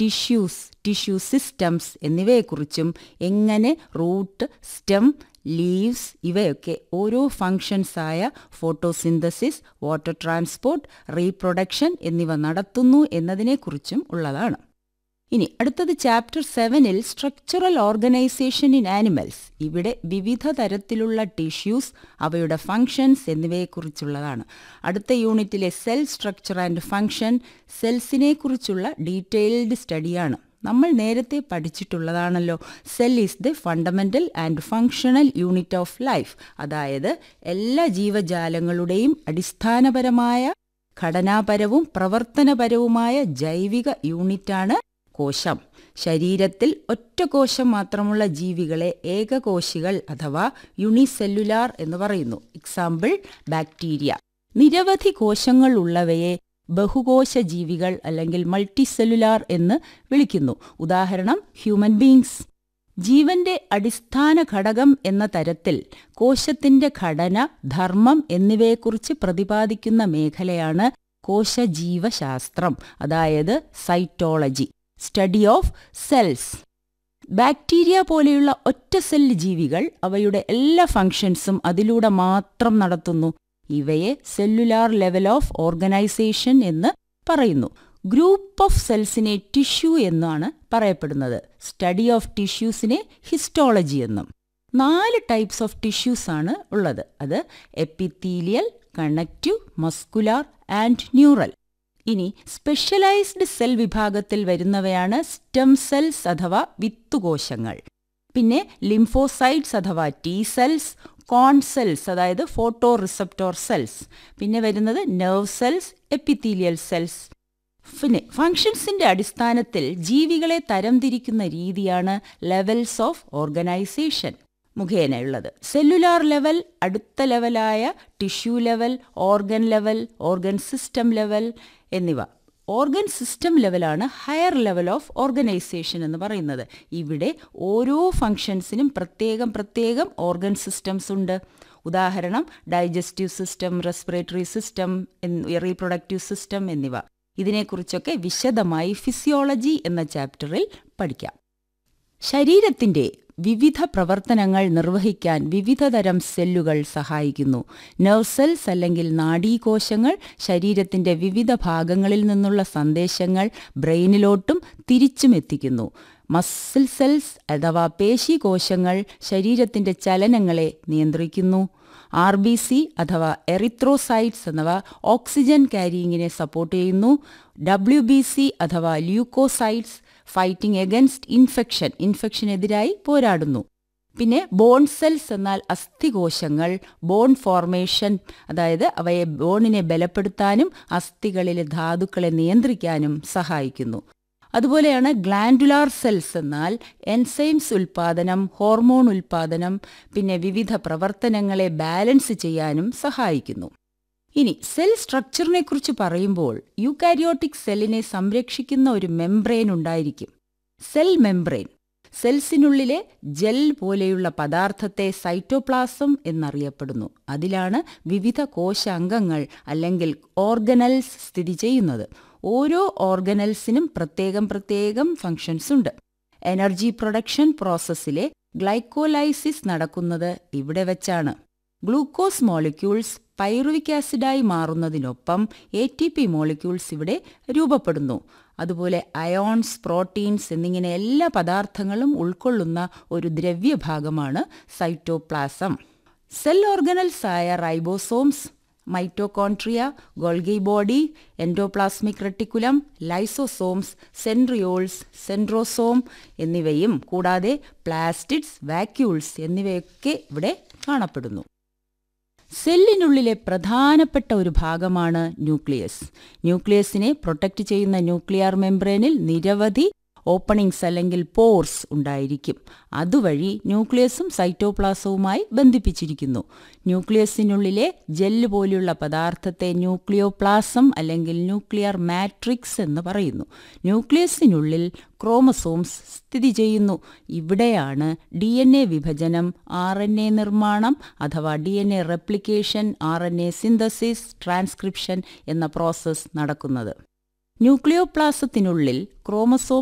tissues tissue systems എന്നിവയെക്കുറിച്ചും എങ്ങനെ root stem leaves ഇവയൊക്കെ ഓരോ ഫങ്ഷൻസായ ഫോട്ടോസിന്തസിസ് വാട്ടർ ട്രാൻസ്പോർട്ട് റീപ്രൊഡക്ഷൻ എന്നിവ നടത്തുന്നു എന്നതിനെക്കുറിച്ചും ഉള്ളതാണ് ഇനി അടുത്തത് ചാപ്റ്റർ സെവനിൽ സ്ട്രക്ചറൽ ഓർഗനൈസേഷൻ ഇൻ ആനിമൽസ് ഇവിടെ വിവിധ തരത്തിലുള്ള ടിഷ്യൂസ് അവയുടെ ഫങ്ഷൻസ് എന്നിവയെക്കുറിച്ചുള്ളതാണ് അടുത്ത യൂണിറ്റിലെ സെൽ സ്ട്രക്ചർ ആൻഡ് ഫങ്ഷൻ സെൽസിനെ കുറിച്ചുള്ള ഡീറ്റെയിൽഡ് സ്റ്റഡിയാണ് നമ്മൾ നേരത്തെ പഠിച്ചിട്ടുള്ളതാണല്ലോ cell is the fundamental and functional unit of life അതായത് എല്ലാ ജീവജാലങ്ങളുടെയും അടിസ്ഥാനപരമായ ഘടനാപരവും പ്രവർത്തനപരവുമായ ജൈവിക യൂണിറ്റാണ് കോശം ശരീരത്തിൽ ഒറ്റ കോശം മാത്രമുള്ള ജീവികളെ ഏകകോശികൾ അഥവാ യുണിസെല്ലുലാർ എന്ന് പറയുന്നു എക്സാമ്പിൾ ബാക്ടീരിയ നിരവധി കോശങ്ങൾ ഉള്ളവയെ ബഹുകോശ ജീവികൾ അല്ലെങ്കിൽ മൾട്ടിസെല്ലുലാർ എന്ന് വിളിക്കുന്നു ഉദാഹരണം ഹ്യൂമൻ ബീങ്സ് ജീവന്റെ അടിസ്ഥാന ഘടകം എന്ന തരത്തിൽ കോശത്തിന്റെ ഘടന ധർമ്മം എന്നിവയെക്കുറിച്ച് പ്രതിപാദിക്കുന്ന മേഖലയാണ് കോശജീവശാസ്ത്രം അതായത് cytology study of cells bacteria പോലെയുള്ള ഒറ്റ സെൽ ജീവികൾ അവയുടെ എല്ലാ ഫങ്ഷൻസും അതിലൂടെ മാത്രം നടത്തുന്നു ഇവയെ സെല്ലുലാർ ലെവൽ ഓഫ് ഓർഗനൈസേഷൻ എന്ന് പറയുന്നു ഗ്രൂപ്പ് ഓഫ് സെൽസിനെ ടിഷ്യൂ എന്നാണ് പറയപ്പെടുന്നത് സ്റ്റഡി ഓഫ് ടിഷ്യൂസിനെ ഹിസ്റ്റോളജി എന്നും നാല് ടൈപ്സ് ഓഫ് ടിഷ്യൂസ് ആണ് ഉള്ളത് അത് epithelial connective muscular and neural ഇനി സ്പെഷ്യലൈസ്ഡ് സെൽ വിഭാഗത്തിൽ വരുന്നവയാണ് സ്റ്റെം സെൽസ് അഥവാ വിത്തുകോശങ്ങൾ പിന്നെ ലിംഫോസൈറ്റ്സ് അഥവാ ടി സെൽസ് കോൺ സെൽസ് അതായത് ഫോട്ടോ റിസപ്റ്റോർ സെൽസ് പിന്നെ വരുന്നത് നെർവ് സെൽസ് എപ്പിത്തീലിയൽ സെൽസ് പിന്നെ ഫങ്ഷൻസിന്റെ അടിസ്ഥാനത്തിൽ ജീവികളെ തരംതിരിക്കുന്ന രീതിയാണ് ലെവൽസ് ഓഫ് ഓർഗനൈസേഷൻ മുഖേനയുള്ളത് സെല്ലുലാർ ലെവൽ അടുത്ത ലെവലായ tissue level organ level organ system level എന്നിവ ഓർഗൻ സിസ്റ്റം ലെവലാണ് ഹയർ ലെവൽ ഓഫ് ഓർഗനൈസേഷൻ എന്ന് പറയുന്നത് ഇവിടെ ഓരോ ഫങ്ഷൻസിനും പ്രത്യേകം പ്രത്യേകം ഓർഗൻ സിസ്റ്റംസ് ഉണ്ട് ഉദാഹരണം digestive system respiratory system reproductive system എന്നിവ ഇതിനെക്കുറിച്ചൊക്കെ വിശദമായി ഫിസിയോളജി എന്ന ചാപ്റ്ററിൽ പഠിക്കാം ശരീരത്തിന്റെ വിവിധ പ്രവർത്തനങ്ങൾ നിർവഹിക്കാൻ വിവിധതരം സെല്ലുകൾ സഹായിക്കുന്നു നെർവ് സെൽസ് അല്ലെങ്കിൽ നാഡീകോശങ്ങൾ ശരീരത്തിന്റെ വിവിധ ഭാഗങ്ങളിൽ നിന്നുള്ള സന്ദേശങ്ങൾ ബ്രെയിനിലോട്ടും തിരിച്ചും എത്തിക്കുന്നു മസിൽ സെൽസ് അഥവാ പേശികോശങ്ങൾ ശരീരത്തിന്റെ ചലനങ്ങളെ നിയന്ത്രിക്കുന്നു ആർ ബി സി അഥവാ എറിത്രോസൈറ്റ്സ് അഥവാ ഓക്സിജൻ ക്യാരിയിങ്ങിനെ സപ്പോർട്ട് ചെയ്യുന്നു ഡബ്ല്യു ബി സി അഥവാ ല്യൂക്കോസൈറ്റ്സ് ഫൈറ്റിംഗ് എഗൻസ്റ്റ് ഇൻഫെക്ഷൻ ഇൻഫെക്ഷനെതിരായി പോരാടുന്നു പിന്നെ ബോൺ സെൽസ് എന്നാൽ അസ്ഥികോശങ്ങൾ ബോൺ ഫോർമേഷൻ അതായത് അവയെ ബോണിനെ ബലപ്പെടുത്താനും അസ്ഥികളിലെ ധാതുക്കളെ നിയന്ത്രിക്കാനും സഹായിക്കുന്നു അതുപോലെയാണ് ഗ്ലാൻഡുലാർ സെൽസ് എന്നാൽ എൻസൈംസ് ഉൽപാദനം ഹോർമോൺ ഉൽപാദനം പിന്നെ വിവിധ പ്രവർത്തനങ്ങളെ ബാലൻസ് ചെയ്യാനും സഹായിക്കുന്നു ഇനി സെൽ സ്ട്രക്ചറിനെ കുറിച്ച് പറയുമ്പോൾ യൂകാരിയോട്ടിക് സെല്ലിനെ സംരക്ഷിക്കുന്ന ഒരു മെംബ്രെയിൻ ഉണ്ടായിരിക്കും സെൽ മെംബ്രെയിൻ സെൽസിനുള്ളിലെ ജെൽ പോലെയുള്ള പദാർത്ഥത്തെ സൈറ്റോപ്ലാസം എന്നറിയപ്പെടുന്നു അതിലാണ് വിവിധ കോശാംഗങ്ങൾ അല്ലെങ്കിൽ ഓർഗനൽസ് സ്ഥിതി ചെയ്യുന്നത് ഓരോ ഓർഗനൽസിനും പ്രത്യേകം പ്രത്യേകം ഫങ്ഷൻസ് ഉണ്ട് എനർജി പ്രൊഡക്ഷൻ പ്രോസസ്സിലെ ഗ്ലൈക്കോലൈസിസ് നടക്കുന്നത് ഇവിടെ വെച്ചാണ് ഗ്ലൂക്കോസ് മോളിക്യൂൾസ് പൈറുവിക് ആസിഡായി മാറുന്നതിനൊപ്പം എ ടി പി മോളിക്യൂൾസ് ഇവിടെ രൂപപ്പെടുന്നു അതുപോലെ അയോൺസ് പ്രോട്ടീൻസ് എന്നിങ്ങനെ എല്ലാ പദാർത്ഥങ്ങളും ഉൾക്കൊള്ളുന്ന ഒരു ദ്രവ്യഭാഗമാണ് സൈറ്റോപ്ലാസം സെൽ ഓർഗനൽസ് ആയ ribosomes mitochondria Golgi body endoplasmic reticulum lysosomes centrioles centrosome എന്നിവയും കൂടാതെ പ്ലാസ്റ്റിഡ്സ് വാക്യൂൾസ് എന്നിവയൊക്കെ ഇവിടെ കാണപ്പെടുന്നു സെല്ലിനുള്ളിലെ പ്രധാനപ്പെട്ട ഒരു ഭാഗമാണ് ന്യൂക്ലിയസ് ന്യൂക്ലിയസിനെ പ്രൊട്ടക്റ്റ് ചെയ്യുന്ന ന്യൂക്ലിയർ മെംബ്രെയിനിൽ നിരവധി ഓപ്പണിങ്സ് അല്ലെങ്കിൽ പോർസ് ഉണ്ടായിരിക്കും അതുവഴി ന്യൂക്ലിയസും സൈറ്റോപ്ലാസവുമായി ബന്ധിപ്പിച്ചിരിക്കുന്നു ന്യൂക്ലിയസിനുള്ളിലെ ജെല്ല് പോലെയുള്ള പദാർത്ഥത്തെ ന്യൂക്ലിയോപ്ലാസം അല്ലെങ്കിൽ ന്യൂക്ലിയർ മാട്രിക്സ് എന്ന് പറയുന്നു ന്യൂക്ലിയസിനുള്ളിൽ ക്രോമസോംസ് സ്ഥിതി ചെയ്യുന്നു ഇവിടെയാണ് ഡി എൻ എ വിഭജനം ആർ എൻ എ നിർമ്മാണം അഥവാ D N A replication R N A synthesis transcription എന്ന പ്രോസസ്സ് നടക്കുന്നത് ന്യൂക്ലിയോപ്ലാസത്തിനുള്ളിൽ ക്രോമസോം